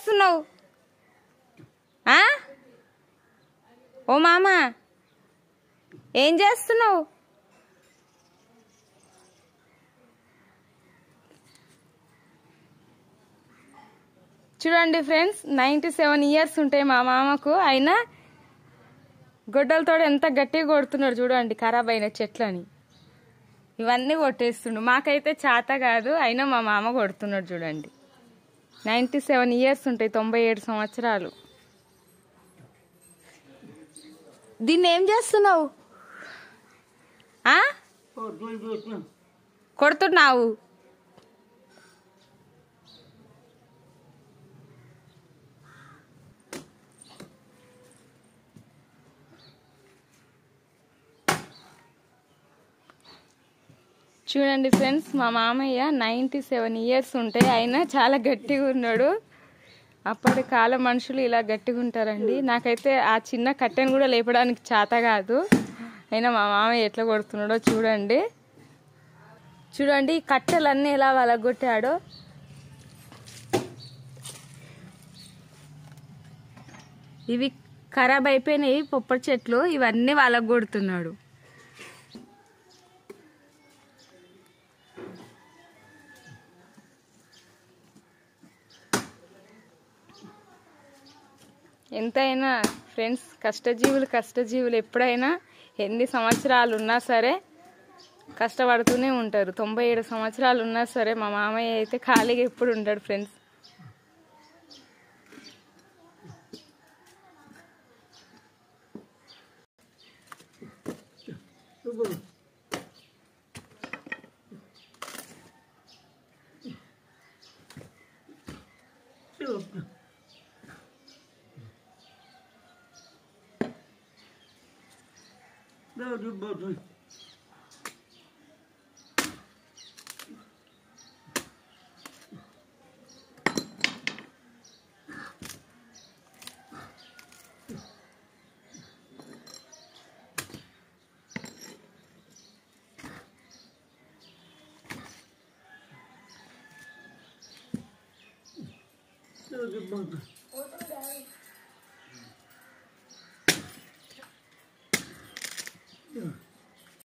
చేస్తున్నావు ఆ? ఓ మామ ఏం చేస్తున్నావు చూడండి ఫ్రెండ్స్ నైంటీ సెవెన్ ఇయర్స్ ఉంటాయి మా మామకు అయినా గొడ్డలతో ఎంత గట్టిగా కొడుతున్నాడు చూడండి ఖరాబ్ అయిన చెట్లని ఇవన్నీ కొట్టేస్తుండు మాకైతే చేత కాదు అయినా మా మామ కొడుతున్నాడు చూడండి నైంటీ సెవెన్ ఇయర్స్ ఉంటాయి తొంభై ఏడు సంవత్సరాలు దీన్ని ఏం చేస్తున్నావు ఆ? కొడుతున్నావు చూడండి ఫ్రెండ్స్ మా మామయ్య నైంటీ సెవెన్ ఇయర్స్ ఉంటాయి అయినా చాలా గట్టిగా ఉన్నాడు అప్పటి కాలం మనుషులు ఇలా గట్టిగా ఉంటారండి నాకైతే ఆ చిన్న కట్టెను కూడా లేపడానికి చేత కాదు అయినా మా మామయ్య ఎట్లా కొడుతున్నాడో చూడండి చూడండి ఈ కట్టెలన్నీ ఎలా వలగొట్టాడో ఇవి ఖరాబ్ అయిపోయినాయి పొప్పటి చెట్లు ఇవన్నీ వలగొడుతున్నాడు ఎంతైనా ఫ్రెండ్స్ కష్టజీవులు కష్టజీవులు ఎప్పుడైనా ఎన్ని సంవత్సరాలు ఉన్నా సరే కష్టపడుతూనే ఉంటారు తొంభై ఏడు సంవత్సరాలు ఉన్నా సరే మా మామయ్య అయితే ఖాళీగా ఎప్పుడు ఉంటాడు ఫ్రెండ్స్